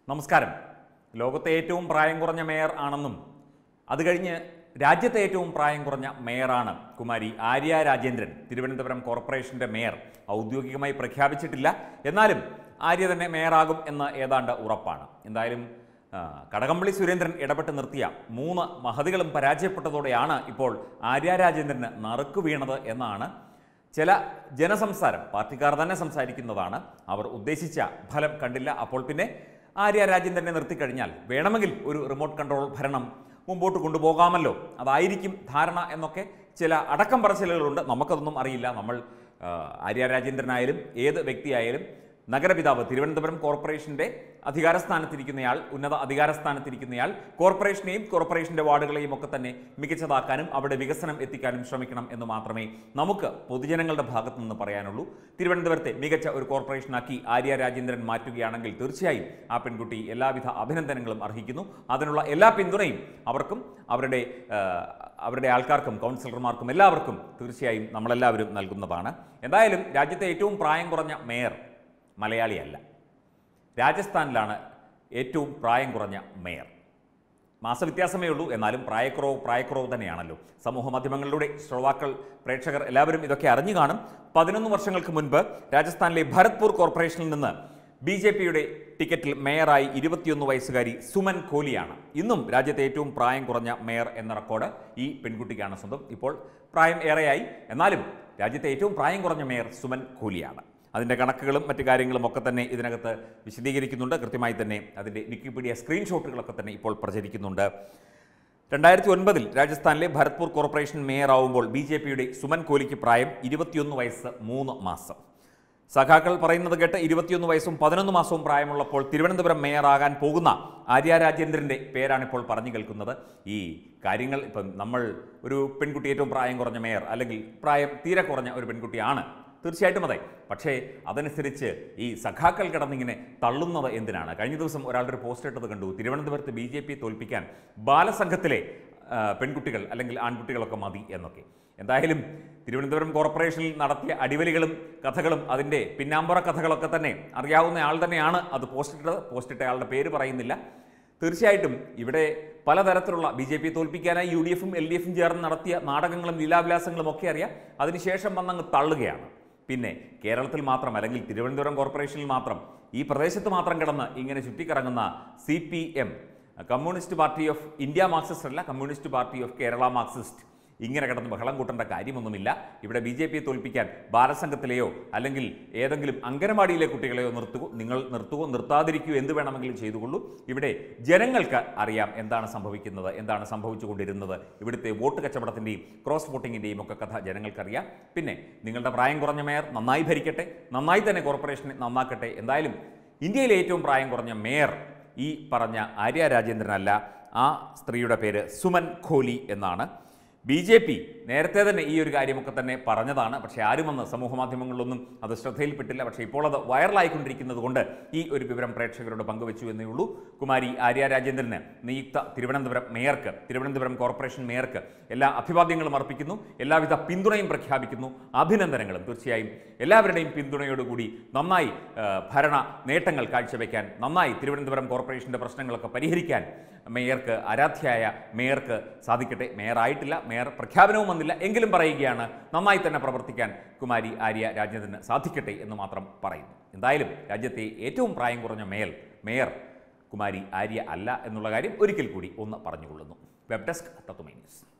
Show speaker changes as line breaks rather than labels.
നമസ്കാരം ലോകത്തെ ഏറ്റവും പ്രായം കുറഞ്ഞ മേയർ ആണെന്നും അത് കഴിഞ്ഞ് രാജ്യത്തെ ഏറ്റവും പ്രായം കുറഞ്ഞ മേയറാണ് കുമാരി ആര്യ രാജേന്ദ്രൻ തിരുവനന്തപുരം കോർപ്പറേഷന്റെ മേയർ ഔദ്യോഗികമായി പ്രഖ്യാപിച്ചിട്ടില്ല എന്നാലും ആര്യ തന്നെ മേയറാകും എന്ന് ഏതാണ്ട് ഉറപ്പാണ് എന്തായാലും ആ, കടകംപള്ളി സുരേന്ദ്രൻ ഇടപെട്ട് നിർത്തിയ മൂന്ന് മഹതികളും പരാജയപ്പെട്ടതോടെയാണ് ഇപ്പോൾ ആര്യ രാജേന്ദ്രന് നറുക്കു വീണത് എന്നാണ് ചില ജനസംസാരം പാർട്ടിക്കാർ തന്നെ സംസാരിക്കുന്നതാണ് അവർ ഉദ്ദേശിച്ച ഫലം കണ്ടില്ല അപ്പോൾ പിന്നെ ആര്യ രാജേന്ദ്രനെ നിർത്തിക്കഴിഞ്ഞാൽ വേണമെങ്കിൽ ഒരു റിമോട്ട് കൺട്രോൾ ഭരണം മുമ്പോട്ട് കൊണ്ടുപോകാമല്ലോ അതായിരിക്കും ധാരണ എന്നൊക്കെ ചില അടക്കം പറച്ചിലുകളുണ്ട് നമുക്കതൊന്നും അറിയില്ല നമ്മൾ ആ, ആര്യ രാജേന്ദ്രനായാലും ഏത് വ്യക്തിയായാലും നഗരപിതാവ് തിരുവനന്തപുരം കോർപ്പറേഷന്റെ അധികാരസ്ഥാനത്തിരിക്കുന്നയാൾ ഉന്നത അധികാരസ്ഥാനത്തിരിക്കുന്നയാൾ കോർപ്പറേഷനെയും കോർപ്പറേഷന്റെ വാർഡുകളെയും ഒക്കെ തന്നെ മികച്ചതാക്കാനും അവിടെ വികസനം എത്തിക്കാനും ശ്രമിക്കണം എന്ന് മാത്രമേ നമുക്ക് പൊതുജനങ്ങളുടെ ഭാഗത്തു നിന്ന് പറയാനുള്ളൂ തിരുവനന്തപുരത്തെ മികച്ച ഒരു കോർപ്പറേഷനാക്കി ആര്യ രാജേന്ദ്രൻ മാറ്റുകയാണെങ്കിൽ തീർച്ചയായും ആ പെൺകുട്ടി എല്ലാവിധ അഭിനന്ദനങ്ങളും അർഹിക്കുന്നു അതിനുള്ള എല്ലാ പിന്തുണയും അവർക്കും അവരുടെ ആ, അവരുടെ ആൾക്കാർക്കും കൗൺസിലർമാർക്കും എല്ലാവർക്കും തീർച്ചയായും നമ്മളെല്ലാവരും നൽകുന്നതാണ് എന്തായാലും രാജ്യത്തെ ഏറ്റവും പ്രായം കുറഞ്ഞ മേയർ മലയാളിയല്ല രാജസ്ഥാനിലാണ് ഏറ്റവും പ്രായം കുറഞ്ഞ മേയർ മാസവ്യത്യാസമേ ഉള്ളൂ എന്നാലും പ്രായക്കുറവ് പ്രായക്കുറവ് തന്നെയാണല്ലോ സമൂഹ മാധ്യമങ്ങളിലൂടെ ശ്രോതാക്കൾ പ്രേക്ഷകർ എല്ലാവരും ഇതൊക്കെ അറിഞ്ഞു കാണും പതിനൊന്ന് വർഷങ്ങൾക്ക് മുൻപ് രാജസ്ഥാനിലെ ഭരത്പൂർ കോർപ്പറേഷനിൽ നിന്ന് ബി ജെ പിയുടെ ടിക്കറ്റിൽ മേയറായി ഇരുപത്തിയൊന്ന് വയസ്സുകാരി സുമൻ കോലിയാണ് ഇന്നും രാജ്യത്തെ ഏറ്റവും പ്രായം കുറഞ്ഞ മേയർ എന്ന റെക്കോർഡ് ഈ പെൺകുട്ടിക്കാണ് സ്വന്തം ഇപ്പോൾ പ്രായം ഏറെയായി എന്നാലും രാജ്യത്തെ ഏറ്റവും പ്രായം കുറഞ്ഞ മേയർ സുമൻ കോലിയാണ് അതിൻ്റെ കണക്കുകളും മറ്റു കാര്യങ്ങളും ഒക്കെ തന്നെ ഇതിനകത്ത് വിശദീകരിക്കുന്നുണ്ട് കൃത്യമായി തന്നെ അതിൻ്റെ വിക്കിപീഡിയ സ്ക്രീൻഷോട്ടുകളൊക്കെ തന്നെ ഇപ്പോൾ പ്രചരിക്കുന്നുണ്ട് രണ്ടായിരത്തി ഒൻപതിൽ രാജസ്ഥാനിലെ ഭരത്പൂർ കോർപ്പറേഷൻ മേയറാവുമ്പോൾ ബി ജെ പിയുടെ സുമൻ കോലിക്ക് പ്രായം ഇരുപത്തിയൊന്ന് വയസ്സ് മൂന്ന് മാസം സഖാക്കൾ പറയുന്നത് കേട്ട് ഇരുപത്തിയൊന്ന് വയസ്സും പതിനൊന്ന് മാസവും പ്രായമുള്ളപ്പോൾ തിരുവനന്തപുരം മേയറാകാൻ പോകുന്ന ആര്യ രാജേന്ദ്രൻ്റെ പേരാണ് ഇപ്പോൾ പറഞ്ഞു കേൾക്കുന്നത് ഈ കാര്യങ്ങൾ ഇപ്പം നമ്മൾ ഒരു പെൺകുട്ടി ഏറ്റവും പ്രായം കുറഞ്ഞ മേയർ അല്ലെങ്കിൽ പ്രായം തീരെ കുറഞ്ഞ ഒരു പെൺകുട്ടിയാണ് തീർച്ചയായിട്ടും അതെ പക്ഷേ അതനുസരിച്ച് ഈ സഖാക്കൾ കിടന്നിങ്ങനെ തള്ളുന്നത് എന്തിനാണ് കഴിഞ്ഞ ദിവസം ഒരാളുടെ ഒരു പോസ്റ്റ് ഇട്ടത് കണ്ടു തിരുവനന്തപുരത്ത് ബി ജെ പി തോൽപ്പിക്കാൻ ബാലസംഘത്തിലെ ആ, പെൺകുട്ടികൾ അല്ലെങ്കിൽ ആൺകുട്ടികളൊക്കെ മതി എന്നൊക്കെ എന്തായാലും തിരുവനന്തപുരം കോർപ്പറേഷനിൽ നടത്തിയ അടിവലികളും കഥകളും അതിൻ്റെ പിന്നാമ്പുറ കഥകളൊക്കെ തന്നെ അറിയാവുന്ന ആൾ തന്നെയാണ് അത് പോസ്റ്റ് ഇട്ടത് പോസ്റ്റ് ഇട്ട ആളുടെ പേര് പറയുന്നില്ല തീർച്ചയായിട്ടും ഇവിടെ പലതരത്തിലുള്ള ബി ജെ പി തോൽപ്പിക്കാനായി യു ഡി എഫും എൽ ഡി എഫും ചേർന്ന് നടത്തിയ നാടകങ്ങളും ലീലാവിലാസങ്ങളും ഒക്കെ അറിയാം അതിനുശേഷം വന്നങ്ങ് തള്ളുകയാണ് പിന്നെ കേരളത്തിൽ മാത്രം അല്ലെങ്കിൽ തിരുവനന്തപുരം കോർപ്പറേഷനിൽ മാത്രം ഈ പ്രദേശത്ത് മാത്രം കിടന്ന് ഇങ്ങനെ ചുറ്റിക്കറങ്ങുന്ന C P M communist party of India Marxist അല്ല communist party of Kerala Marxist ഇങ്ങനെ കിടന്ന് ബഹളം കൂട്ടേണ്ട കാര്യമൊന്നുമില്ല ഇവിടെ ബി ജെ പിയെ തോൽപ്പിക്കാൻ ബാലസംഘത്തിലെയോ അല്ലെങ്കിൽ ഏതെങ്കിലും അംഗനവാടിയിലെ കുട്ടികളെയോ നിർത്തുകയോ നിങ്ങൾ നിർത്തുകയോ നിർത്താതിരിക്കുകയോ എന്ത് വേണമെങ്കിലും ചെയ്തുകൊള്ളൂ ഇവിടെ ജനങ്ങൾക്ക് അറിയാം എന്താണ് സംഭവിക്കുന്നത് എന്താണ് സംഭവിച്ചുകൊണ്ടിരുന്നത് ഇവിടുത്തെ വോട്ട് കച്ചവടത്തിൻ്റെയും ക്രോസ് വോട്ടിങ്ങിൻ്റെയും ഒക്കെ കഥ ജനങ്ങൾക്കറിയാം പിന്നെ നിങ്ങളുടെ പ്രായം കുറഞ്ഞ മേയർ നന്നായി ഭരിക്കട്ടെ നന്നായി തന്നെ കോർപ്പറേഷനെ നന്നാക്കട്ടെ എന്തായാലും ഇന്ത്യയിലെ ഏറ്റവും പ്രായം കുറഞ്ഞ മേയർ ഈ പറഞ്ഞ ആര്യ രാജേന്ദ്രനല്ല ആ സ്ത്രീയുടെ പേര് സുമൻ ഖോലി എന്നാണ് ബി ജെ പി നേരത്തെ തന്നെ ഈ ഒരു കാര്യമൊക്കെ തന്നെ പറഞ്ഞതാണ് പക്ഷേ ആരും വന്ന് സമൂഹ മാധ്യമങ്ങളിലൊന്നും അത് ശ്രദ്ധയിൽപ്പെട്ടില്ല പക്ഷേ ഇപ്പോൾ അത് വൈറലായിക്കൊണ്ടിരിക്കുന്നത് കൊണ്ട് ഈ ഒരു വിവരം പ്രേക്ഷകരോട് പങ്കുവച്ചു എന്നേ ഉള്ളൂ കുമാരി ആര്യ രാജേന്ദ്രന് നിയുക്ത തിരുവനന്തപുരം മേയർക്ക് തിരുവനന്തപുരം കോർപ്പറേഷൻ മേയർക്ക് എല്ലാ അഭിവാദ്യങ്ങളും അർപ്പിക്കുന്നു എല്ലാവിധ പിന്തുണയും പ്രഖ്യാപിക്കുന്നു അഭിനന്ദനങ്ങളും തീർച്ചയായും എല്ലാവരുടെയും പിന്തുണയോടുകൂടി നന്നായി ആ, ഭരണ നേട്ടങ്ങൾ കാഴ്ചവെക്കാൻ നന്നായി തിരുവനന്തപുരം കോർപ്പറേഷൻ്റെ പ്രശ്നങ്ങളൊക്കെ പരിഹരിക്കാൻ മേയർക്ക് ആരാധ്യയായ മേയർക്ക് സാധിക്കട്ടെ മേയർ ആയിട്ടില്ല മേയർ പ്രഖ്യാപനവും വന്നില്ല എങ്കിലും പറയുകയാണ് നന്നായി തന്നെ പ്രവർത്തിക്കാൻ കുമാരി ആര്യ രാജേന്ദ്രന് സാധിക്കട്ടെ എന്ന് മാത്രം പറയുന്നു എന്തായാലും രാജ്യത്തെ ഏറ്റവും പ്രായം കുറഞ്ഞ മേയർ മേയർ കുമാരി ആര്യ അല്ല എന്നുള്ള കാര്യം ഒരിക്കൽ കൂടി ഒന്ന് പറഞ്ഞുകൊള്ളുന്നു വെബ് ഡെസ്ക് തത്തുമൈ ന്യൂസ്